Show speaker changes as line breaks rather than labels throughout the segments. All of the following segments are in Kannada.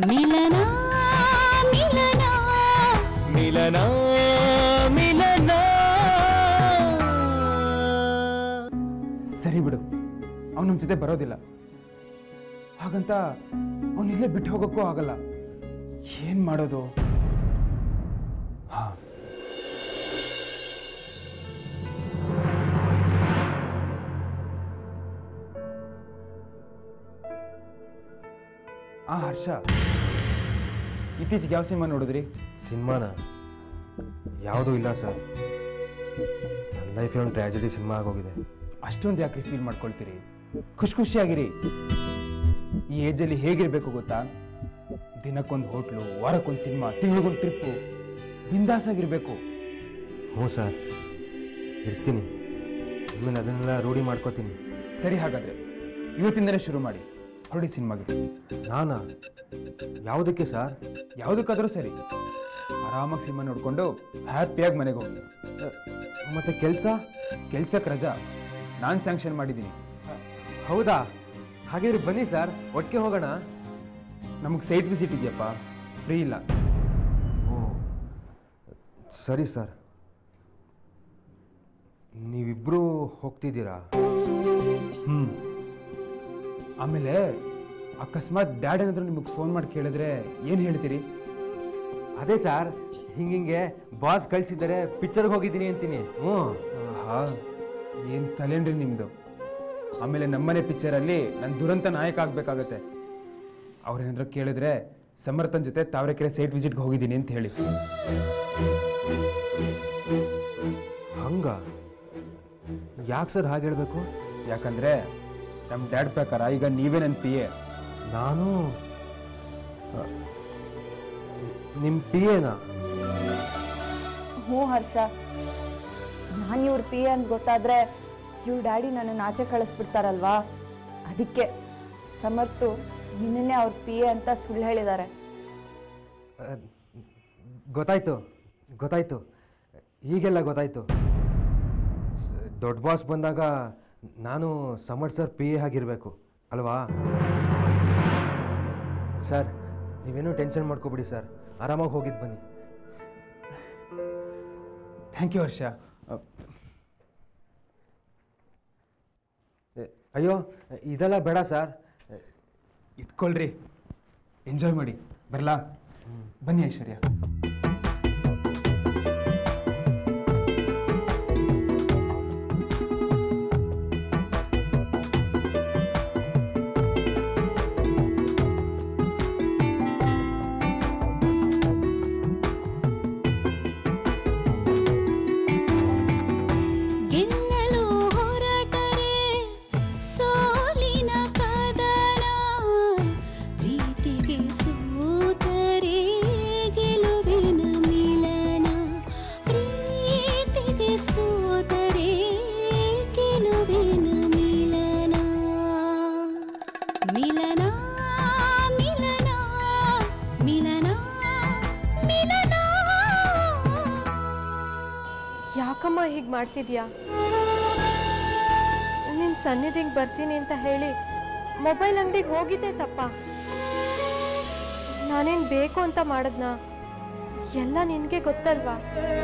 ಮಿಲನ ಮಿಲನ
ಮಿಲನ ಮಿಲನ
ಸರಿ ಬಿಡು ಅವ್ನು ನಮ್ಮ ಜೊತೆ ಬರೋದಿಲ್ಲ ಹಾಗಂತ ಅವನು ಇಲ್ಲೇ ಬಿಟ್ಟು ಹೋಗೋಕ್ಕೂ ಆಗಲ್ಲ ಏನ್ ಮಾಡೋದು ಹಾ ಆ ಹರ್ಷ ಇತ್ತೀಚೆಗೆ ಯಾವ ಸಿನಿಮಾ ನೋಡಿದ್ರಿ
ಸಿನಿಮಾನ ಯಾವುದೂ ಇಲ್ಲ ಸರ್ ನನ್ನ ಲೈಫ್ ಒಂದು ಟ್ರ್ಯಾಜಿಡಿ ಸಿನಿಮಾ ಆಗೋಗಿದೆ
ಅಷ್ಟೊಂದು ಯಾಕೆ ಫೀಲ್ ಮಾಡ್ಕೊಳ್ತೀರಿ ಖುಷಿ ಖುಷಿಯಾಗಿರಿ ಈ ಏಜಲ್ಲಿ ಹೇಗಿರ್ಬೇಕು ಗೊತ್ತಾ ದಿನಕ್ಕೊಂದು ಹೋಟ್ಲು ವಾರಕ್ಕೊಂದು ಸಿನಿಮಾ ತಿಂಗಳಿಗೊಂದು ಟ್ರಿಪ್ಪು ಬಿಂದಾಸಾಗಿರ್ಬೇಕು
ಹ್ಞೂ ಸರ್ ಇರ್ತೀನಿ ಆಮೇಲೆ ಅದನ್ನೆಲ್ಲ ರೂಢಿ ಮಾಡ್ಕೋತೀನಿ
ಸರಿ ಹಾಗಾದ್ರೆ ಇವತ್ತಿಂದಲೇ ಶುರು ಮಾಡಿ ಹೊರಡಿ ಸಿನಿಮಾಗೆ
ನಾನಾ ಯಾವುದಕ್ಕೆ ಸರ್
ಯಾವುದಕ್ಕಾದ್ರೂ ಸರಿ ಆರಾಮಾಗಿ ಸಿನಿಮಾ ನೋಡ್ಕೊಂಡು ಹ್ಯಾಪಿಯಾಗಿ ಮನೆಗೆ ಹೋಗಿ
ಮತ್ತೆ ಕೆಲಸ
ಕೆಲ್ಸಕ್ಕೆ ರಜಾ ನಾನು ಸ್ಯಾಂಕ್ಷನ್ ಮಾಡಿದ್ದೀನಿ
ಹೌದಾ ಹಾಗಿದ್ರೆ ಬನ್ನಿ ಸರ್ ಒಟ್ಟಿಗೆ ಹೋಗೋಣ
ನಮಗೆ ಸೈಟ್ ವಿಸಿಟ್ ಇದೆಯಪ್ಪ ಫ್ರೀ ಇಲ್ಲ
ಓ ಸರಿ ಸರ್ ನೀವಿಬ್ಬರೂ ಹೋಗ್ತಿದ್ದೀರಾ
ಹ್ಞೂ ಆಮೇಲೆ ಅಕಸ್ಮಾತ್ ಡ್ಯಾಡ್ ಏನಾದರೂ ನಿಮಗೆ ಫೋನ್ ಮಾಡಿ ಕೇಳಿದ್ರೆ ಏನು ಹೇಳ್ತೀರಿ
ಅದೇ ಸರ್ ಹಿಂಗಿಂಗೆ ಬಾಸ್ ಕಳಿಸಿದ್ದಾರೆ ಪಿಕ್ಚರ್ಗೆ ಹೋಗಿದ್ದೀನಿ ಅಂತೀನಿ ಹ್ಞೂ
ಆಹಾ ಏನು ತಲೆನ್ರಿ ನಿಮ್ಮದು ಆಮೇಲೆ ನಮ್ಮನೆ ಪಿಕ್ಚರಲ್ಲಿ ನಾನು ದುರಂತ ನಾಯಕ ಆಗಬೇಕಾಗತ್ತೆ ಅವ್ರೇನಾದ್ರೂ ಕೇಳಿದ್ರೆ ಸಮರ್ಥನ್ ಜೊತೆ ತಾವರೆಕೆರೆ ಸೈಟ್ ವಿಸಿಟ್ಗೆ ಹೋಗಿದ್ದೀನಿ ಅಂತ ಹೇಳಿ
ಹಂಗ ಯಾಕೆ ಸರ್ ಹಾಗೆ ಹೇಳ್ಬೇಕು
ಯಾಕಂದ್ರೆ ನಮ್ಮ ಡ್ಯಾಡ್ ಪ್ರಕಾರ ಈಗ ನೀವೇ ನನ್ನ ಪಿ ಎ
ನಾನು ನಿಮ್ಮ ಪಿ ಎನಾ
ಹ್ಞೂ ಹರ್ಷ ನಾನು ಇವ್ರ ಪಿ ಅಂತ ಗೊತ್ತಾದ್ರೆ ಇವ್ರ ಡ್ಯಾಡಿ ನನ್ನನ್ನು ಆಚೆ ಕಳಿಸ್ಬಿಡ್ತಾರಲ್ವಾ ಅದಕ್ಕೆ ಸಮರ್ಥು ನಿನ್ನೆ ಅವ್ರ ಪಿ ಎ ಅಂತ ಸುಳ್ಳು ಹೇಳಿದ್ದಾರೆ
ಗೊತ್ತಾಯ್ತು ಗೊತ್ತಾಯ್ತು ಈಗೆಲ್ಲ ಗೊತ್ತಾಯ್ತು ಸ್- ದೊಡ್ಡ ಬಾಸ್ ಬಂದಾಗ ನಾನು ಸಮರ್ ಸರ್ ಪಿ ಎ ಆಗಿರಬೇಕು ಅಲ್ವಾ ಸರ್ ನೀವೇನೂ ಟೆನ್ಷನ್ ಮಾಡ್ಕೋಬಿಡಿ ಸರ್ ಆರಾಮಾಗಿ ಹೋಗಿದ್ದು ಬನ್ನಿ
ಥ್ಯಾಂಕ್ ಯು ಹರ್ಷ
ಎ, ಅಯ್ಯೋ ಇದೆಲ್ಲ ಬೇಡ ಸರ್
ಇಟ್ಕೊಳ್ರಿ ಎಂಜಾಯ್ ಮಾಡಿ ಬರಲಾ ಬನ್ನಿ ಐಶ್ವರ್ಯ
ಗೆಲ್ಲಲು ಹೊರಟರೆ ಸೋಲಿನ ಕದನ ಪ್ರೀತಿಗೆ ಸೋತರೆ ಗೆಲುವಿನ ಮಿಲನ ಪ್ರೀತಿಗೆ ಸೋತರೆ ಗೆಲುವಿನ ಮಿಲನ ಮಿಲನ ಮಿಲನ ಮಿಲನ ಮಿಲನ
ಯಾಕಮ್ಮ ಹೀಗೆ ಮಾಡ್ತಿದ್ಯಾ ನಿನ್ನ ಸನ್ನಿಧಿಗೆ ಬರ್ತೀನಿ ಅಂತ ಹೇಳಿ ಮೊಬೈಲ್ ಅಂಗಡಿಗೆ ಹೋಗಿದ್ದೆ ತಪ್ಪ ನಾನೇನು ಬೇಕು ಅಂತ ಮಾಡಿದ್ನ ಎಲ್ಲ ನಿನಗೆ ಗೊತ್ತಲ್ವಾ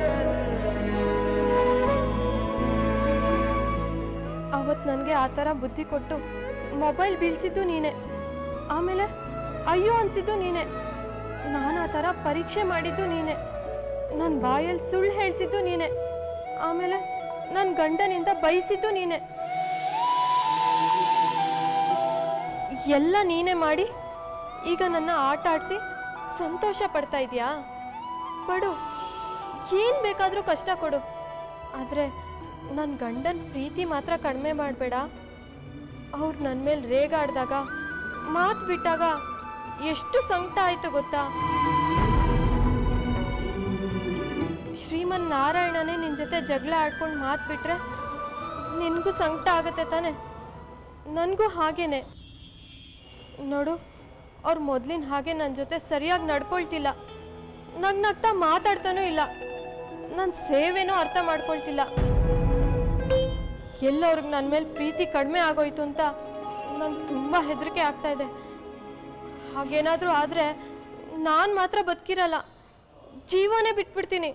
ಅವತ್ತು ನನಗೆ ಆ ಥರ ಬುದ್ಧಿ ಕೊಟ್ಟು ಮೊಬೈಲ್ ಬೀಳ್ಸಿದ್ದು ನೀನೆ ಆಮೇಲೆ ಅಯ್ಯೋ ಅನ್ಸಿದ್ದು ನೀನೆ ನಾನು ಆ ಥರ ಪರೀಕ್ಷೆ ಮಾಡಿದ್ದು ನೀನೆ ನನ್ನ ಬಾಯಲ್ಲಿ ಸುಳ್ಳು ಹೇಳ್ಸಿದ್ದು ನೀನೆ ಆಮೇಲೆ ನನ್ನ ಗಂಡನಿಂದ ಬಯಸಿದ್ದು ನೀನೆ ಎಲ್ಲ ನೀನೇ ಮಾಡಿ ಈಗ ನನ್ನ ಆಟ ಆಡಿಸಿ ಸಂತೋಷ ಪಡ್ತಾ ಇದೆಯಾ ಪಡು ಏನು ಬೇಕಾದರೂ ಕಷ್ಟ ಕೊಡು ಆದರೆ ನನ್ನ ಗಂಡನ ಪ್ರೀತಿ ಮಾತ್ರ ಕಡಿಮೆ ಮಾಡಬೇಡ ಅವ್ರು ನನ್ನ ಮೇಲೆ ರೇಗಾಡ್ದಾಗ ಮಾತು ಬಿಟ್ಟಾಗ ಎಷ್ಟು ಸಂಕಟ ಆಯಿತು ಗೊತ್ತಾ ಶ್ರೀಮನ್ ನಾರಾಯಣನೇ ನಿನ್ನ ಜೊತೆ ಜಗಳ ಆಡ್ಕೊಂಡು ಮಾತು ಬಿಟ್ರೆ ನಿನಗೂ ಸಂಕಟ ಆಗತ್ತೆ ತಾನೆ ನನಗೂ ಹಾಗೇನೆ ನೋಡು ಅವ್ರು ಮೊದಲಿನ ಹಾಗೆ ನನ್ನ ಜೊತೆ ಸರಿಯಾಗಿ ನಡ್ಕೊಳ್ತಿಲ್ಲ ನಗ್ ನಗ್ತಾ ಮಾತಾಡ್ತಾನೂ ಇಲ್ಲ ನನ್ನ ಸೇವೆನೂ ಅರ್ಥ ಮಾಡ್ಕೊಳ್ತಿಲ್ಲ ಎಲ್ಲ ಅವ್ರಿಗೆ ನನ್ನ ಮೇಲೆ ಪ್ರೀತಿ ಕಡಿಮೆ ಆಗೋಯ್ತು ಅಂತ ನಂಗೆ ತುಂಬ ಹೆದರಿಕೆ ಆಗ್ತಾ ಇದೆ ಹಾಗೇನಾದರೂ ಆದರೆ ನಾನು ಮಾತ್ರ ಬದುಕಿರಲ್ಲ ಜೀವನೇ ಬಿಟ್ಬಿಡ್ತೀನಿ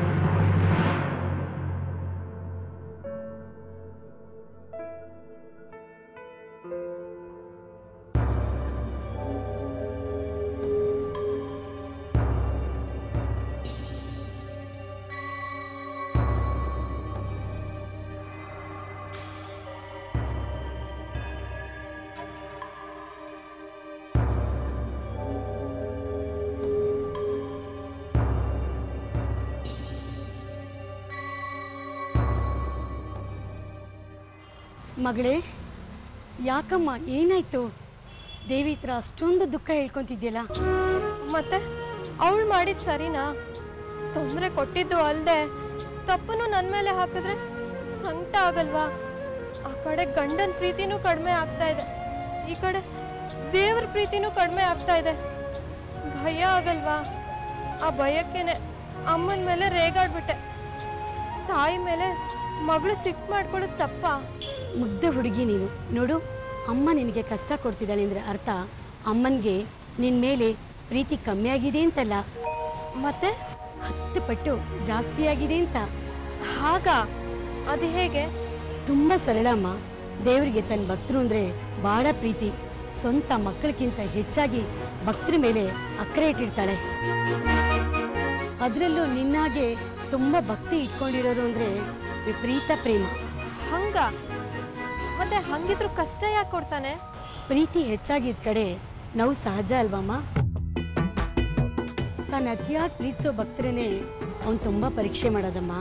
ಮಗಳೇ ಯಾಕಮ್ಮ ಏನಾಯ್ತು ದೇವಿ ಹತ್ರ ಅಷ್ಟೊಂದು ದುಃಖ ಹೇಳ್ಕೊಂತಿದ್ಯಲ್ಲ
ಮತ್ತೆ ಅವಳು ಮಾಡಿದ್ ಸರಿನಾ ತೊಂದರೆ ಕೊಟ್ಟಿದ್ದು ಅಲ್ಲದೆ ತಪ್ಪನ್ನು ನನ್ನ ಮೇಲೆ ಹಾಕಿದ್ರೆ ಸಂಕಟ ಆಗಲ್ವಾ ಆ ಕಡೆ ಗಂಡನ ಪ್ರೀತಿನೂ ಕಡಿಮೆ ಆಗ್ತಾ ಇದೆ ಈ ಕಡೆ ದೇವ್ರ ಪ್ರೀತಿನೂ ಕಡಿಮೆ ಆಗ್ತಾ ಇದೆ ಭಯ ಆಗಲ್ವಾ ಆ ಭಯಕ್ಕೇನೆ ಅಮ್ಮನ ಮೇಲೆ ರೇಗಾಡ್ಬಿಟ್ಟೆ ತಾಯಿ ಮೇಲೆ ಮಗಳು ಸಿಟ್ಟು ಮಾಡ್ಕೊಳ್ಳೋದು ತಪ್ಪಾ
ಮುಗ್ಧ ಹುಡುಗಿ ನೀನು ನೋಡು ಅಮ್ಮ ನಿನಗೆ ಕಷ್ಟ ಕೊಡ್ತಿದ್ದಾಳೆ ಅಂದರೆ ಅರ್ಥ ಅಮ್ಮನಿಗೆ ನಿನ್ನ ಮೇಲೆ ಪ್ರೀತಿ ಕಮ್ಮಿ ಆಗಿದೆ ಅಂತಲ್ಲ
ಮತ್ತೆ
ಹತ್ತು ಪಟ್ಟು ಜಾಸ್ತಿ ಆಗಿದೆ ಅಂತ
ಹಾಗ ಅದು ಹೇಗೆ
ತುಂಬ ಸರಳ ಅಮ್ಮ ದೇವರಿಗೆ ತನ್ನ ಭಕ್ತರು ಅಂದರೆ ಭಾಳ ಪ್ರೀತಿ ಸ್ವಂತ ಮಕ್ಕಳಿಗಿಂತ ಹೆಚ್ಚಾಗಿ ಭಕ್ತರ ಮೇಲೆ ಅಕ್ಕರೆ ಇಟ್ಟಿರ್ತಾಳೆ ಅದರಲ್ಲೂ ನಿನ್ನಾಗೆ ತುಂಬ ಭಕ್ತಿ ಇಟ್ಕೊಂಡಿರೋರು ಅಂದರೆ ವಿಪರೀತ ಪ್ರೇಮ
ಹಂಗ ಮತ್ತೆ ಹಂಗಿದ್ರು ಕಷ್ಟ ಯಾಕೆ ಕೊಡ್ತಾನೆ
ಪ್ರೀತಿ ಹೆಚ್ಚಾಗಿದ್ದ ಕಡೆ ನೋವು ಸಹಜ ಅಲ್ವಮ್ಮ ತಾನು ಅತಿಯಾಗಿ ಪ್ರೀತಿಸೋ ಭಕ್ತರನ್ನೇ ಅವನು ತುಂಬ ಪರೀಕ್ಷೆ ಮಾಡೋದಮ್ಮ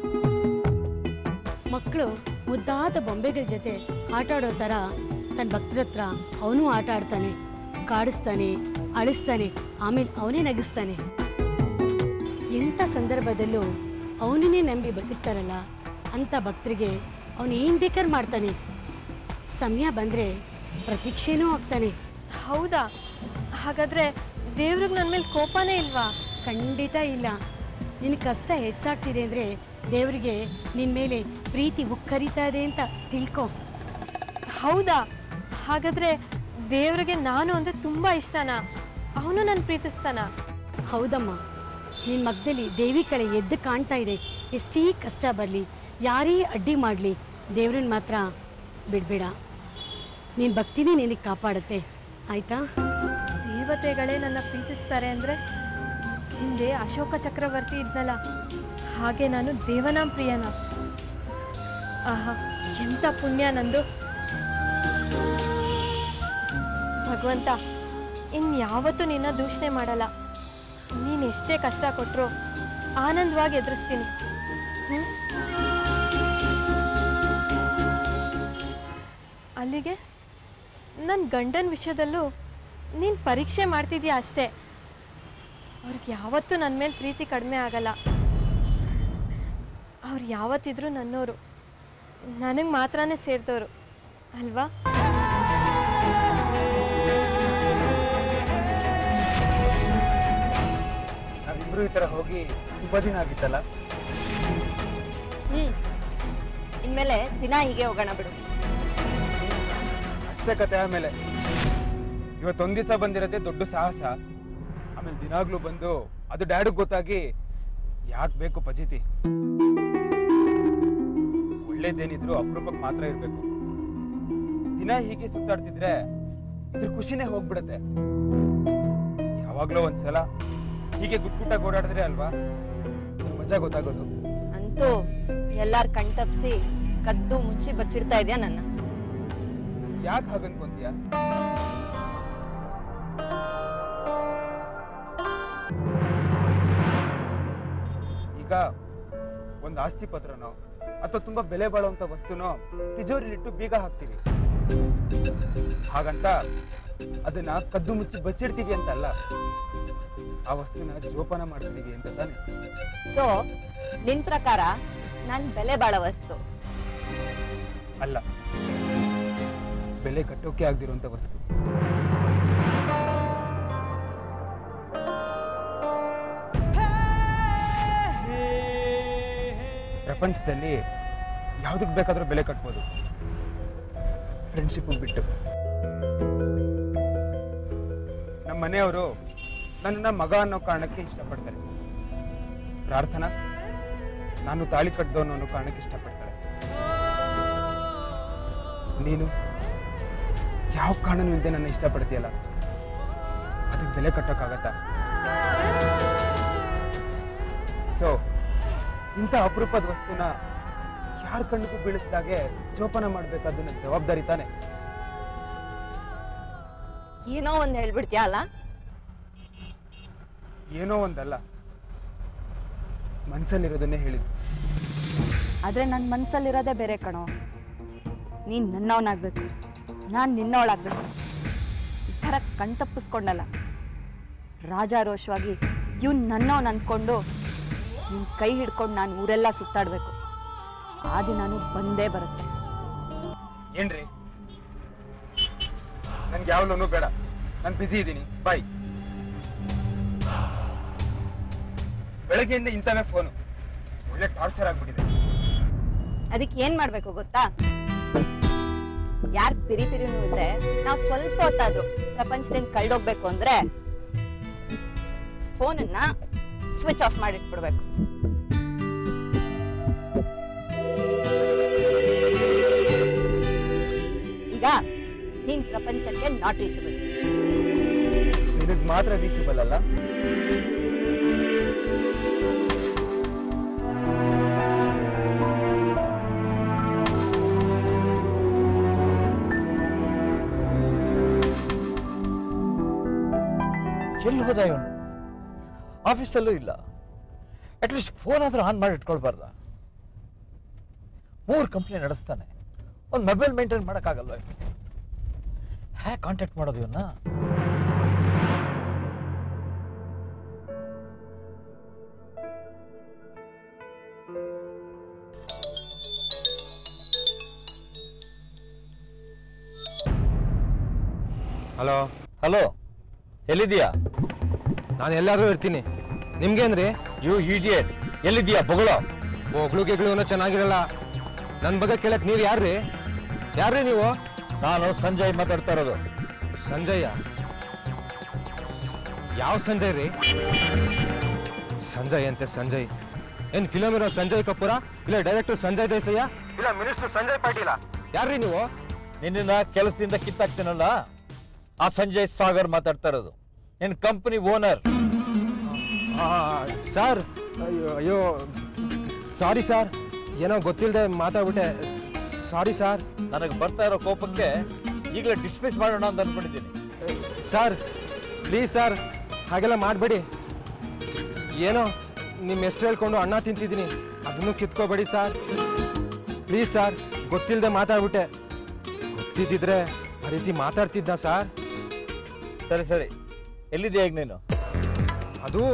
ಮಕ್ಕಳು ಮುದ್ದಾದ ಬೊಂಬೆಗಳ ಜೊತೆ ಆಟ ಆಡೋ ಥರ ತನ್ನ ಭಕ್ತರ ಹತ್ರ ಅವನು ಆಟ ಆಡ್ತಾನೆ ಕಾಡಿಸ್ತಾನೆ ಅಳಿಸ್ತಾನೆ ಆಮೇಲೆ ಅವನೇ ನಗಿಸ್ತಾನೆ ಎಂಥ ಸಂದರ್ಭದಲ್ಲೂ ಅವನನ್ನೇ ನಂಬಿ ಬದುಕ್ತಾರಲ್ಲ ಅಂಥ ಭಕ್ತರಿಗೆ ಅವನು ಏನು ಬೇಕಾದ್ರೆ ಮಾಡ್ತಾನೆ ಸಮಯ ಬಂದರೆ ಪ್ರತೀಕ್ಷೆನೂ ಆಗ್ತಾನೆ
ಹೌದಾ ಹಾಗಾದ್ರೆ ದೇವ್ರಿಗೆ ನನ್ನ ಮೇಲೆ ಕೋಪನೇ ಇಲ್ವಾ
ಖಂಡಿತ ಇಲ್ಲ ನಿನ್ನ ಕಷ್ಟ ಹೆಚ್ಚಾಗ್ತಿದೆ ಅಂದರೆ ದೇವರಿಗೆ ನಿನ್ನ ಮೇಲೆ ಪ್ರೀತಿ ಉಕ್ಕರಿತಾ ಇದೆ ಅಂತ ತಿಳ್ಕೊ
ಹೌದಾ ಹಾಗಾದ್ರೆ ದೇವ್ರಿಗೆ ನಾನು ಅಂದ್ರೆ ತುಂಬಾ ಇಷ್ಟನಾ ಅವನು ನನ್ನ ಪ್ರೀತಿಸ್ತಾನ
ಹೌದಮ್ಮ ನಿನ್ನ ಮಗದಲ್ಲಿ ದೇವಿ ಕಳೆ ಎದ್ದು ಕಾಣ್ತಾ ಇದೆ ಎಷ್ಟೇ ಕಷ್ಟ ಬರಲಿ ಯಾರೇ ಅಡ್ಡಿ ಮಾಡಲಿ ದೇವ್ರನ್ನ ಮಾತ್ರ ಬಿಡಬೇಡ ನಿನ್ನ ಭಕ್ತಿನೇ ನಿನಗೆ ಕಾಪಾಡುತ್ತೆ ಆಯ್ತಾ
ದೇವತೆಗಳೇ ನನ್ನ ಪ್ರೀತಿಸ್ತಾರೆ ಅಂದ್ರೆ ಹಿಂದೆ ಅಶೋಕ ಚಕ್ರವರ್ತಿ ಇದ್ನಲ್ಲ ಹಾಗೆ ನಾನು ದೇವನಾಂ ಪ್ರಿಯನ ಆಹಾ ಎಂತ ಪುಣ್ಯ ನಂದು ಭಗವಂತ ಇನ್ಯಾವತ್ತೂ ನಿನ್ನ ದೂಷಣೆ ಮಾಡಲ್ಲ ನೀನು ಎಷ್ಟೇ ಕಷ್ಟ ಕೊಟ್ಟರು ಆನಂದವಾಗಿ ಎದುರಿಸ್ತೀನಿ ಹ್ಮ್? ಅಲ್ಲಿಗೆ ನನ್ನ ಗಂಡನ ವಿಷಯದಲ್ಲೂ ನೀನು ಪರೀಕ್ಷೆ ಮಾಡ್ತಿದ್ಯಾ ಅಷ್ಟೇ ಅವ್ರಿಗೆ ಯಾವತ್ತೂ ನನ್ನ ಮೇಲೆ ಪ್ರೀತಿ ಕಡಿಮೆ ಆಗಲ್ಲ ಅವ್ರು ಯಾವತ್ತಿದ್ರೂ ನನ್ನೋರು ನನಗೆ ಮಾತ್ರನೇ ಸೇರಿದವರು ಅಲ್ವಾ
ನಾವಿಬ್ರು ಈ ಥರ ಹೋಗಿ ತುಂಬ ದಿನ ಆಗಿತ್ತಲ್ಲ
ಹ್ಞೂ ಇನ್ಮೇಲೆ ದಿನ ಹೀಗೆ ಹೋಗೋಣ ಬಿಡು
ಅಷ್ಟೇ ಕತೆ ಆಮೇಲೆ ಇವತ್ತೊಂದ್ ದಿವಸ ಬಂದಿರತ್ತೆ ದೊಡ್ಡ ಸಾಹಸ ಆಮೇಲೆ ದಿನಾಗ್ಲೂ ಬಂದು ಅದು ಡ್ಯಾಡಿಗೆ ಗೊತ್ತಾಗಿ ಯಾಕೆ ಬೇಕು ಪಜಿತಿ ಒಳ್ಳೇದೇನಿದ್ರು ಅಪರೂಪಕ್ಕೆ ಮಾತ್ರ ಇರ್ಬೇಕು ದಿನ ಹೀಗೆ ಸುತ್ತಾಡ್ತಿದ್ರೆ ಇದ್ರ ಖುಷಿನೇ ಹೋಗ್ಬಿಡತ್ತೆ ಯಾವಾಗ್ಲೋ ಒಂದ್ಸಲ ಹೀಗೆ ಗುಟ್ಗುಟ್ಟಾಗಿ ಓಡಾಡಿದ್ರೆ ಅಲ್ವಾ ಇದ್ರ ಮಜಾ ಗೊತ್ತಾಗೋದು
ಅಂತೂ ಎಲ್ಲಾರ ಕಣ್ ತಪ್ಸಿ ಕದ್ದು ಮುಚ್ಚಿ ಬಚ್ಚಿಡ್ತಾ ಇದೆಯಾ ನನ್ನ
ಯಾಕೆ ಹಾಗನ್ಕೊಂತೀಯ ಈಗ ಒಂದು ಆಸ್ತಿ ಪತ್ರನೋ ಅಥವಾ ತುಂಬಾ ಬೆಲೆ ಬಾಳುವಂತ ವಸ್ತುನೋ ತಿಜೋರಿಲಿಟ್ಟು ಬೀಗ ಹಾಕ್ತೀವಿ ಹಾಗಂತ ಅದನ್ನ ಕದ್ದು ಮುಚ್ಚಿ ಬಚ್ಚಿಡ್ತೀವಿ ಅಂತಲ್ಲ ಆ ವಸ್ತುನ ಜೋಪಾನ ಮಾಡ್ತಿದೀವಿ ಅಂತ ತಾನೆ
ಸೊ ನಿನ್ ಪ್ರಕಾರ ನನ್ ಬೆಲೆ ಬಾಳೋ ವಸ್ತು
ಅಲ್ಲ ಬೆಲೆ ಕಟ್ಟೋಕೆ ಆಗದಿರುವಂತ ವಸ್ತು ಪ್ರಪಂಚದಲ್ಲಿ ಯಾವುದಕ್ಕೆ ಬೇಕಾದ್ರೂ ಬೆಲೆ ಕಟ್ಬೋದು ಫ್ರೆಂಡ್ಶಿಪ್ ಬಿಟ್ಟು ನಮ್ಮ ಮನೆಯವರು ನನ್ನನ್ನ ಮಗ ಅನ್ನೋ ಕಾರಣಕ್ಕೆ ಇಷ್ಟಪಡ್ತಾರೆ ಪ್ರಾರ್ಥನಾ ನಾನು ತಾಳಿ ಕಟ್ಟಿದವನು ಅನ್ನೋ ಕಾರಣಕ್ಕೆ ಇಷ್ಟಪಡ್ತಾಳೆ ನೀನು ಯಾವ ಕಾರಣನೂ ಇಲ್ಲದೆ ನನ್ನ ಇಷ್ಟಪಡ್ತೀಯಲ್ಲ ಅದಕ್ಕೆ ಬೆಲೆ ಕಟ್ಟೋಕ್ಕಾಗತ್ತಾ ಸೊ ಇಂಥ ಅಪರೂಪದ ವಸ್ತುನ ಯಾರ ಕಣ್ಣಿಗೂ ಬೀಳಿಸಿದಾಗೆ ಜೋಪಾನ ಮಾಡ್ಬೇಕಾದ್ದು ನನ್ನ ಜವಾಬ್ದಾರಿ ತಾನೆ
ಏನೋ ಒಂದು ಹೇಳ್ಬಿಡ್ತೀಯ ಅಲ್ಲ
ಏನೋ ಒಂದಲ್ಲ ಮನ್ಸಲ್ಲಿರೋದನ್ನೇ ಹೇಳಿದ್ದು
ಆದರೆ ನನ್ನ ಮನಸ್ಸಲ್ಲಿರೋದೇ ಬೇರೆ ಕಣೋ ನೀನು ನನ್ನವನಾಗಬೇಕು ನಾನು ನಿನ್ನವಳಾಗಬೇಕು ಈ ಥರ ಕಣ್ ತಪ್ಪಿಸ್ಕೊಂಡಲ್ಲ ರಾಜಾರೋಷವಾಗಿ ಇವ್ನು ನನ್ನವನ್ ಅಂದ್ಕೊಂಡು ನಿನ್ನ ಕೈ ಹಿಡ್ಕೊಂಡು ನಾನು ಊರೆಲ್ಲ ಸುತ್ತಾಡಬೇಕು ಆ ದಿನಾನು ಬಂದೇ ಬರುತ್ತೆ
ಏನ್ರಿ ನನ್ಗೆ ಯಾವ ಲೋನು ಬೇಡ ನಾನು ಬ್ಯುಸಿ ಇದ್ದೀನಿ ಬಾಯ್ ಬೆಳಗ್ಗೆಯಿಂದ ಇಂಥವೇ ಫೋನು ಒಳ್ಳೆ ಟಾರ್ಚರ್ ಆಗ್ಬಿಟ್ಟಿದೆ
ಅದಕ್ಕೆ ಏನು ಮಾಡಬೇಕು ಗೊತ್ತಾ ಯಾರು ಪಿರಿ ಪಿರಿನೂ ಇಲ್ಲದೆ ನಾವು ಸ್ವಲ್ಪ ಹೊತ್ತಾದ್ರು ಪ್ರಪಂಚದಿಂದ ಕಳ್ದೋಗ್ಬೇಕು ಅಂದ್ರೆ ಫೋನನ್ನ ಸ್ವಿಚ್ ಆಫ್ ಮಾಡಿಟ್ಬಿಡ್ಬೇಕು ಈಗ ನೀನ್ ಪ್ರಪಂಚಕ್ಕೆ ನಾಟ್ ರೀಚಬಲ್
ನಿನಗೆ ಮಾತ್ರ ರೀಚಬಲ್ ಅಲ್ಲ
ಎಲ್ಲಿ ಹೋದ ಇವನು ಆಫೀಸಲ್ಲೂ ಇಲ್ಲ ಅಟ್ಲೀಸ್ಟ್ ಫೋನ್ ಆದ್ರೂ ಆನ್ ಮಾಡಿ ಇಟ್ಕೊಳ್ಬಾರ್ದ ಮೂರು ಕಂಪ್ನಿ ನಡೆಸ್ತಾನೆ ಒಂದು ಮೊಬೈಲ್ ಮೇಂಟೈನ್ ಮಾಡೋಕ್ಕಾಗಲ್ವ ಹ್ಯಾ ಕಾಂಟ್ಯಾಕ್ಟ್ ಮಾಡೋದು ಇವನ್ನ
ಹಲೋ
ಹಲೋ ಎಲ್ಲಿದೀಯಾ
ನಾನು ಎಲ್ಲಾದ್ರೂ ಇರ್ತೀನಿ ನಿಮ್ಗೇನ್ರಿ
ಯು ಇಡಿಯಟ್ ಎಲ್ಲಿದೀಯಾ ಬೊಗಳೋ
ಒಗ್ಳು ಗಿಗ್ಳು ಏನೋ ಚೆನ್ನಾಗಿರಲ್ಲ ನನ್ನ ಬಗ್ಗೆ ಕೇಳಕ್ ನೀವು ಯಾರ್ರಿ ಯಾರ್ರಿ ನೀವು
ನಾನು ಸಂಜಯ್ ಮಾತಾಡ್ತಾ ಇರೋದು
ಸಂಜಯ್ಯ ಯಾವ ಸಂಜಯ್ ರೀ ಸಂಜಯ್ ಅಂತೆ ಸಂಜಯ್ ಏನ್ ಫಿಲಮ್ ಇರೋ ಸಂಜಯ್ ಕಪೂರ ಇಲ್ಲ ಡೈರೆಕ್ಟರ್ ಸಂಜಯ್ ದೇಸಯ್ಯ ಇಲ್ಲ ಮಿನಿಸ್ಟರ್ ಸಂಜಯ್ ಪಾಟೀಲ ಯಾರ್ರಿ ನೀವು
ನಿನ್ನ ಕೆಲಸದಿಂದ ಕಿತ್ತಾಕ್ತೀನಲ್ಲ ಆ ಸಂಜಯ್ ಸಾಗರ್ ಮಾತಾಡ್ತಾ ಇರೋದು ನಿನ್ನ ಕಂಪನಿ ಓನರ್
ಸರ್ ಅಯ್ಯೋ ಅಯ್ಯೋ ಸಾರಿ ಸರ್ ಏನೋ ಗೊತ್ತಿಲ್ಲದೆ ಮಾತಾಡ್ಬಿಟ್ಟೆ ಸಾರಿ ಸರ್
ನನಗೆ ಬರ್ತಾ ಇರೋ ಕೋಪಕ್ಕೆ ಈಗಲೇ ಡಿಸ್ಮಿಸ್ ಮಾಡೋಣ ಅಂತ ಅನ್ಕೊಂಡಿದ್ದೀನಿ
ಸರ್ ಪ್ಲೀಸ್ ಸರ್ ಹಾಗೆಲ್ಲ ಮಾಡಬೇಡಿ ಏನೋ ನಿಮ್ಮ ಹೆಸರು ಹೇಳ್ಕೊಂಡು ಅನ್ನ ತಿಂತಿದ್ದೀನಿ ಅದನ್ನು ಕಿತ್ಕೋಬೇಡಿ ಸರ್ ಪ್ಲೀಸ್ ಸರ್ ಗೊತ್ತಿಲ್ಲದೆ ಮಾತಾಡ್ಬಿಟ್ಟೆ ಗೊತ್ತಿದ್ದಿದ್ರೆ ಆ ರೀತಿ ಮಾತಾಡ್ತಿದ್ದ ಸರ್
ಸರಿ ಸರಿ ಎಲ್ಲಿದೆಯಾ ಈಗ ನೀನು
ಅದು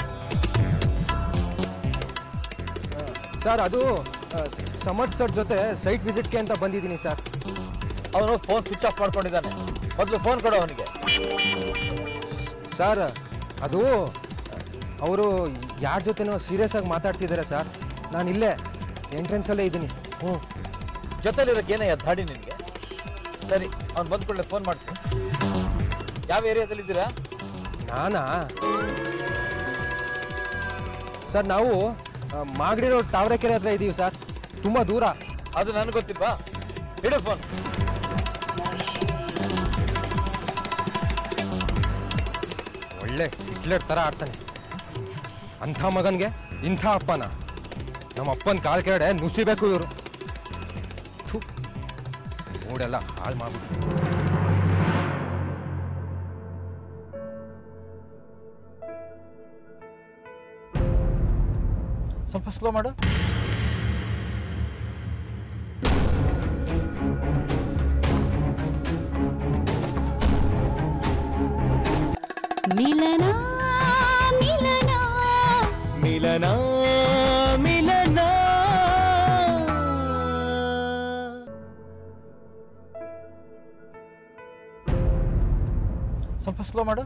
ಆ, ಸರ್ ಅದು ಆ, ಸಮರ್ಥ್ ಸರ್ ಜೊತೆ ಸೈಟ್ ವಿಸಿಟ್ಗೆ ಅಂತ ಬಂದಿದ್ದೀನಿ ಸರ್
ಅವನು ಫೋನ್ ಸ್ವಿಚ್ ಆಫ್ ಮಾಡ್ಕೊಂಡಿದ್ದಾನೆ ಮೊದಲು ಫೋನ್ ಕೊಡು ಅವನಿಗೆ
ಸರ್ ಅದು ಅವರು ಯಾರ ಜೊತೆನೋ ಸೀರಿಯಸ್ ಆಗಿ ಮಾತಾಡ್ತಿದ್ದಾರೆ ಸರ್ ನಾನು ಇಲ್ಲೇ ಎಂಟ್ರೆನ್ಸಲ್ಲೇ ಇದ್ದೀನಿ ಹ್ಞೂ
ಜೊತೆಲಿರೋಕೆ ಏನಯ್ಯ ದಾಡಿ ನಿನಗೆ ಸರಿ ಅವ್ನು ಬಂದ ಕೂಡಲೇ ಫೋನ್ ಮಾಡಿಸಿ ಯಾವ ಏರಿಯಾದಲ್ಲಿದ್ದೀರಾ
ನಾನಾ ಸರ್ ನಾವು ಆ, ಮಾಗಡಿ ರೋಡ್ ತಾವರೆಕೆರೆ ಹತ್ರ ಇದ್ದೀವಿ ಸರ್ ತುಂಬ ದೂರ
ಅದು ನನಗೆ ಗೊತ್ತಿಲ್ವಾ ಇಡು ಫೋನ್
ಒಳ್ಳೆ ಹಿಟ್ಲರ್ ಥರ ಆಡ್ತಾನೆ ಅಂಥ ಮಗನಿಗೆ ಇಂಥ ಅಪ್ಪನ ನಮ್ಮ ಅಪ್ಪನ ಕಾಲ್ ಕೆಳಗಡೆ ನುಸಿಬೇಕು ಇವರು ಮೂಡೆಲ್ಲ ಹಾಳು ಮಾಡ್ಬಿಟ್ಟು
ಸ್ವಲ್ಪ ಸ್ಲೋ ಮಾಡು
ಮಿಲನ ಮಿಲನ
ಮಿಲನ ಮಿಲನ
ಸ್ವಲ್ಪ ಸ್ಲೋ ಮಾಡು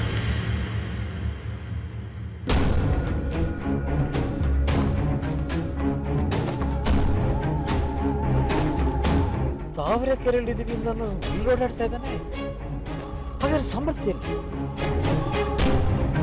ತಾವರೆ ಕೆರೆಯಲ್ಲಿದ್ದೀವಿ ಅಂದನು ಇಲ್ಲಿ ಓಡಾಡ್ತಾ ಇದ್ದಾನೆ ಹಾಗಾದ್ರೆ ಸಮರ್ಥ್ಯ ಎಲ್ಲಿ?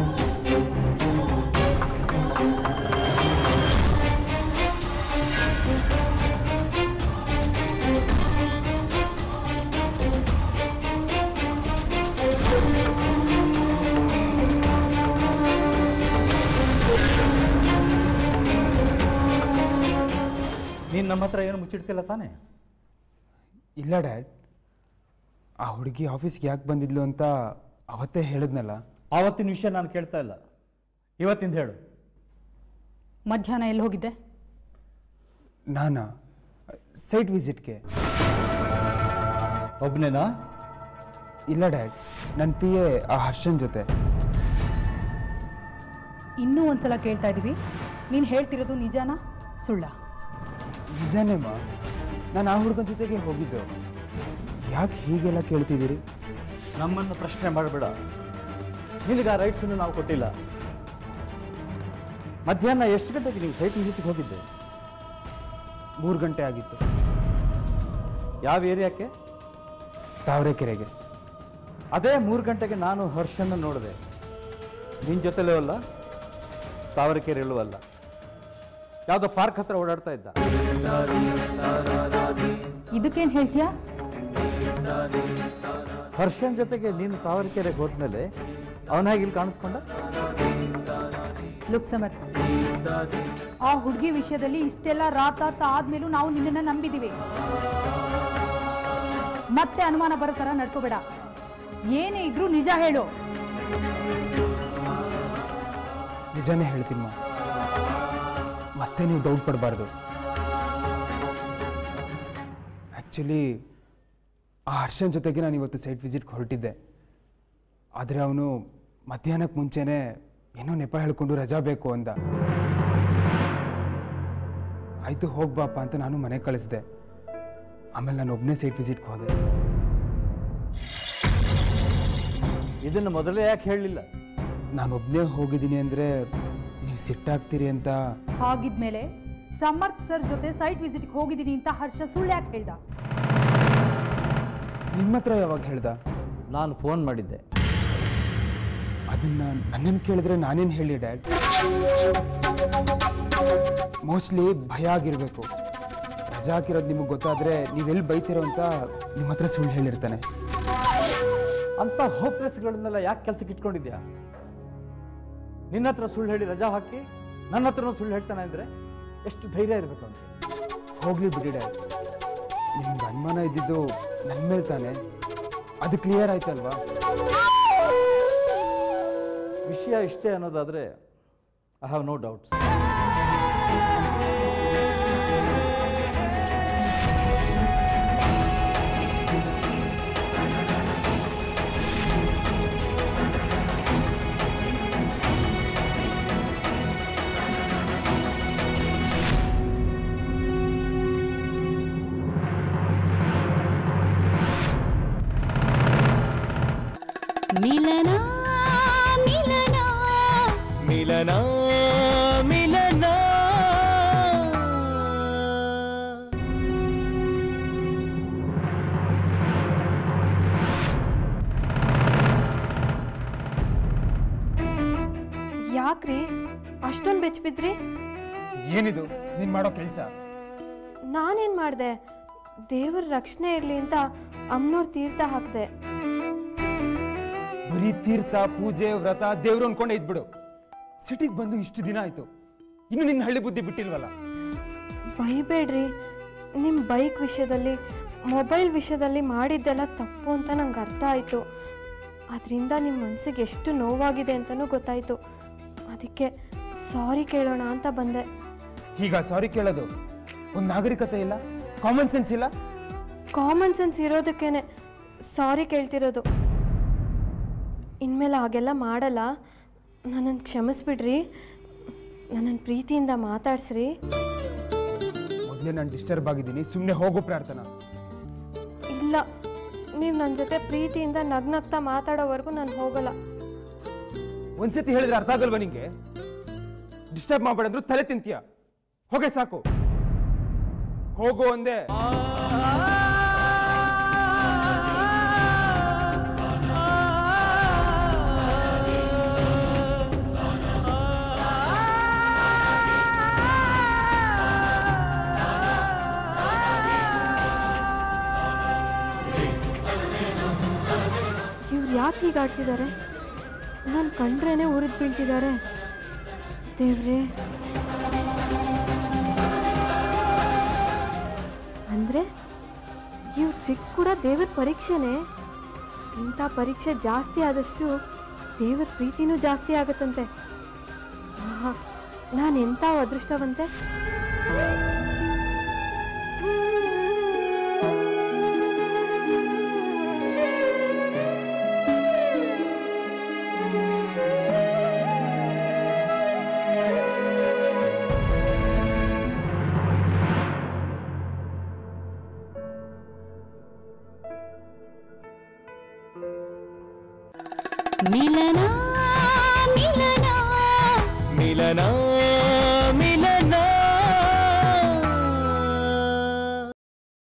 ನಮ್ಮ ಹತ್ರ ಏನು ಮುಚ್ಚಿಡ್ತಿಲ್ಲ ತಾನೇ
ಇಲ್ಲ ಡ್ಯಾಡ್ ಆ ಹುಡುಗಿ ಆಫೀಸ್ಗೆ ಯಾಕೆ ಬಂದಿದ್ಲು ಅಂತ ಅವತ್ತೇ ಹೇಳಿದ್ನಲ್ಲ
ಆವತ್ತಿನ ವಿಷಯ ನಾನು ಕೇಳ್ತಾ ಇಲ್ಲ ಇವತ್ತಿಂದ ಹೇಳು
ಮಧ್ಯಾಹ್ನ ಎಲ್ಲಿ ಹೋಗಿದ್ದೆ
ನಾನಾ ಸೈಟ್ ವಿಸಿಟ್ಗೆ
ಒಬ್ಬನೇನಾ
ಇಲ್ಲ ಡ್ಯಾಡ್ ನನ್ನ ಪಿ ಎ ಆ ಹರ್ಷನ್ ಜೊತೆ
ಇನ್ನೂ ಒಂದ್ಸಲ ಕೇಳ್ತಾ ಇದ್ದೀವಿ ನೀನು ಹೇಳ್ತಿರೋದು ನಿಜಾನಾ ಸುಳ್ಳ
ನಿಜಾನೇ ಮಾ ನಾನು ಆ ಹುಡುಗನ ಜೊತೆಗೆ ಹೋಗಿದ್ದು ಯಾಕೆ ಹೀಗೆಲ್ಲ ಕೇಳ್ತಿದ್ದೀರಿ
ನಮ್ಮನ್ನು ಪ್ರಶ್ನೆ ಮಾಡಬೇಡ ನಿನಗೆ ಆ ರೈಟ್ಸನ್ನು ನಾವು ಕೊಟ್ಟಿಲ್ಲ ಮಧ್ಯಾಹ್ನ ಎಷ್ಟು ಗಂಟೆಗೆ ನೀವು ಸೈಟ್ ವಿಸಿಟ್ಗೆ ಹೋಗಿದ್ದೆ
ಮೂರು ಗಂಟೆ ಆಗಿತ್ತು
ಯಾವ ಏರಿಯಾಕ್ಕೆ
ತಾವರೆಕೆರೆಗೆ
ಅದೇ ಮೂರು ಗಂಟೆಗೆ ನಾನು ಹರ್ಷನ್ನ ನೋಡಿದೆ ನಿನ್ನ ಜೊತೆಲೂ ಅಲ್ಲ ತಾವರೆಕೆರೆಯಲ್ಲೂ ಅಲ್ಲ ಯಾವುದೋ ಪಾರ್ಕ್ ಹತ್ರ ಓಡಾಡ್ತಾ ಇದ್ದ
ಇದಕ್ಕೇನು ಹೇಳ್ತೀಯಾ
ಹರ್ಷನ್ ಜೊತೆಗೆ ನೀನು ತಾವರೆಕೆರೆಗೆ ಹೋದ್ಮೇಲೆ ಅವನಾಗಿ ಇಲ್ಲಿ ಕಾಣಿಸ್ಕೊಂಡ
ಲುಕ್ ಸಮರ್ ಆ ಹುಡುಗಿ ವಿಷಯದಲ್ಲಿ ಇಷ್ಟೆಲ್ಲ ರಾತಾತ ಆದ್ಮೇಲೂ ನಾವು ನಿನ್ನನ್ನ ನಂಬಿದೀವಿ ಮತ್ತೆ ಅನುಮಾನ ಬರೋ ಥರ ನಡ್ಕೋಬೇಡ ಏನೇ ಇದ್ರೂ ನಿಜ ಹೇಳು
ನಿಜಾನೇ ಹೇಳ್ತೀನಿ ಮಾ ಮತ್ತೆ ನೀವು ಡೌಟ್ ಪಡಬಾರ್ದು ಆ್ಯಕ್ಚುಲಿ ಆ ಹರ್ಷನ್ ಜೊತೆಗೆ ನಾನು ಇವತ್ತು ಸೈಟ್ ವಿಸಿಟ್ಗೆ ಹೊರಟಿದ್ದೆ ಆದರೆ ಅವನು ಮಧ್ಯಾಹ್ನಕ್ಕೆ ಮುಂಚೆನೇ ಏನೋ ನೆಪ ಹೇಳ್ಕೊಂಡು ರಜಾ ಬೇಕು ಅಂದ ಆಯಿತು ಹೋಗ್ಬಾಪ ಅಂತ ನಾನು ಮನೆ ಕಳಿಸ್ದೆ ಆಮೇಲೆ ನಾನು ಒಬ್ಬನೇ ಸೈಟ್ ವಿಸಿಟ್ಗೆ ಹೋದೆ
ಇದನ್ನು ಮೊದಲೇ ಯಾಕೆ ಹೇಳಲಿಲ್ಲ
ನಾನು ಒಬ್ಬನೇ ಹೋಗಿದ್ದೀನಿ ಅಂದರೆ ನೀವು ಸಿಟ್ಟಾಗ್ತೀರಿ ಅಂತ
ಹಾಗಿದ್ಮೇಲೆ ಸಮರ್ಥ್ ಸರ್ ಜೊತೆ ಸೈಟ್ ವಿಸಿಟ್ಗೆ ಹೋಗಿದ್ದೀನಿ ಅಂತ ಹರ್ಷ ಸುಳ್ಳು ಯಾಕೆ ಹೇಳ್ದ
ನಿಮ್ಮ ಹತ್ರ ಯಾವಾಗ ಹೇಳ್ದ
ನಾನು ಫೋನ್ ಮಾಡಿದ್ದೆ
ಅದನ್ನ ನನ್ನನ್ನು ಕೇಳಿದ್ರೆ ನಾನೇನು ಹೇಳಿ ಡ್ಯಾಡ್ ಮೋಸ್ಟ್ಲಿ ಭಯ ಆಗಿರಬೇಕು ರಜಾ ಹಾಕಿರೋದು ನಿಮಗೆ ಗೊತ್ತಾದರೆ ನೀವೆಲ್ಲಿ ಬೈತಿರೋ ಅಂತ ನಿಮ್ಮ ಹತ್ರ ಸುಳ್ಳು ಹೇಳಿರ್ತಾನೆ
ಅಂತ ಹೋಪ್ಲೆಸ್ಗಳನ್ನೆಲ್ಲ ಯಾಕೆ ಕೆಲಸಕ್ಕೆ ಇಟ್ಕೊಂಡಿದ್ಯಾ ನಿನ್ನ ಹತ್ರ ಸುಳ್ಳು ಹೇಳಿ ರಜಾ ಹಾಕಿ ನನ್ನ ಹತ್ರನೂ ಸುಳ್ಳು ಹೇಳ್ತಾನೆ ಅಂದರೆ ಎಷ್ಟು ಧೈರ್ಯ ಇರಬೇಕು ಅಂತ
ಹೋಗ್ಲಿ ಬಿಡಿ ಡ್ಯಾಡ್ ನಿಮ್ಗೆ ಅನುಮಾನ ಇದ್ದಿದ್ದು ನನ್ನ ಮೇಲೆ ತಾನೆ ಅದು ಕ್ಲಿಯರ್ ಆಯ್ತಲ್ವಾ
ವಿಷಯ ಇಷ್ಟೇ ಅನ್ನೋದಾದರೆ ಐ ಹ್ಯಾವ್ ನೋ ಡೌಟ್ಸ್
ಮಿಲನ ಮಿಲನ
ಮಿಲನ ಮಿಲನ
ಯಾಕ್ರಿ ಅಷ್ಟೊಂದು ಬೆಚ್ಚ ಬಿದ್ರಿ
ಏನಿದು ನೀನು ಮಾಡೋ ಕೆಲಸ
ನಾನೇನು ಮಾಡಿದೆ ದೇವ್ರ ರಕ್ಷಣೆ ಇರಲಿ ಅಂತ ಅಮ್ಮನವ್ರ ತೀರ್ಥ ಹಾಕಿದೆ
ಬರೀ ತೀರ್ಥ ಪೂಜೆ ವ್ರತ ದೇವ್ರು ಅನ್ಕೊಂಡೆ ಇದ್ಬಿಡು ಸಿಟಿಗೆ ಬಂದು ಇಷ್ಟು ದಿನ ಆಯ್ತು ಇನ್ನು ನಿನ್ನ ಹಳ್ಳಿ ಬುದ್ಧಿ ಬಿಟ್ಟಿಲ್ವಲ್ಲ
ಬೈಬೇಡ್ರಿ ನಿಮ್ಮ ಬೈಕ್ ವಿಷಯದಲ್ಲಿ ಮೊಬೈಲ್ ವಿಷಯದಲ್ಲಿ ಮಾಡಿದ್ದೆಲ್ಲ ತಪ್ಪು ಅಂತ ನಂಗೆ ಅರ್ಥ ಆಯಿತು ಅದರಿಂದ ನಿಮ್ಮ ಮನಸ್ಸಿಗೆ ಎಷ್ಟು ನೋವಾಗಿದೆ ಅಂತಲೂ ಗೊತ್ತಾಯಿತು ಅದಕ್ಕೆ ಸಾರಿ ಕೇಳೋಣ ಅಂತ ಬಂದೆ
ಈಗ ಸಾರಿ ಕೇಳೋದು ಒಂದು ನಾಗರಿಕತೆ ಇಲ್ಲ ಕಾಮನ್ ಸೆನ್ಸ್ ಇಲ್ಲ
ಕಾಮನ್ ಸೆನ್ಸ್ ಇರೋದಕ್ಕೇನೆ ಸಾರಿ ಕೇಳ್ತಿರೋದು ಇನ್ಮೇಲೆ ಹಾಗೆಲ್ಲ ಮಾಡಲ್ಲ ನನ್ನನ್ನು ಕ್ಷಮಿಸ್ಬಿಡ್ರಿ ನನ್ನನ್ನು ಪ್ರೀತಿಯಿಂದ ಮಾತಾಡ್ಸ್ರಿ
ಮೊದಲೇ ನಾನು ಡಿಸ್ಟರ್ಬ್ ಆಗಿದ್ದೀನಿ ಸುಮ್ಮನೆ ಹೋಗೋ ಪ್ರಾರ್ಥನಾ
ಇಲ್ಲ ನೀವು ನನ್ನ ಜೊತೆ ಪ್ರೀತಿಯಿಂದ ನಗ್ನಗ್ತಾ ಮಾತಾಡೋವರೆಗೂ ನಾನು ಹೋಗಲ್ಲ
ಒಂದ್ಸತಿ ಹೇಳಿದ್ರೆ ಅರ್ಥ ಆಗಲ್ವಾ ನಿಂಗೆ ಡಿಸ್ಟರ್ಬ್ ಮಾಡಬೇಡ ಅಂದ್ರು ತಲೆ ತಿಂತೀಯ ಹೋಗೆ ಸಾಕು ಹೋಗು ಅಂದೆ
ಇವ್ರು ಯಾಕೆ ಹೀಗಾಡ್ತಿದ್ದಾರೆ ನಾನು ಕಂಡ್ರೇನೆ ಉರಿದು ಬೀಳ್ತಿದ್ದಾರೆ ದೇವ್ರೇ ಸಿಕ್ ಕೂಡ ದೇವರ ಪರೀಕ್ಷೆನೇ ಇಂಥ ಪರೀಕ್ಷೆ ಜಾಸ್ತಿ ಆದಷ್ಟು ದೇವರ ಪ್ರೀತಿನೂ ಜಾಸ್ತಿ ಆಗತ್ತಂತೆ ಆಹಾ ನಾನು ಎಂಥ ಅದೃಷ್ಟವಂತೆ
ಮಿಲನ ಮಿಲನ
ಮಿಲನ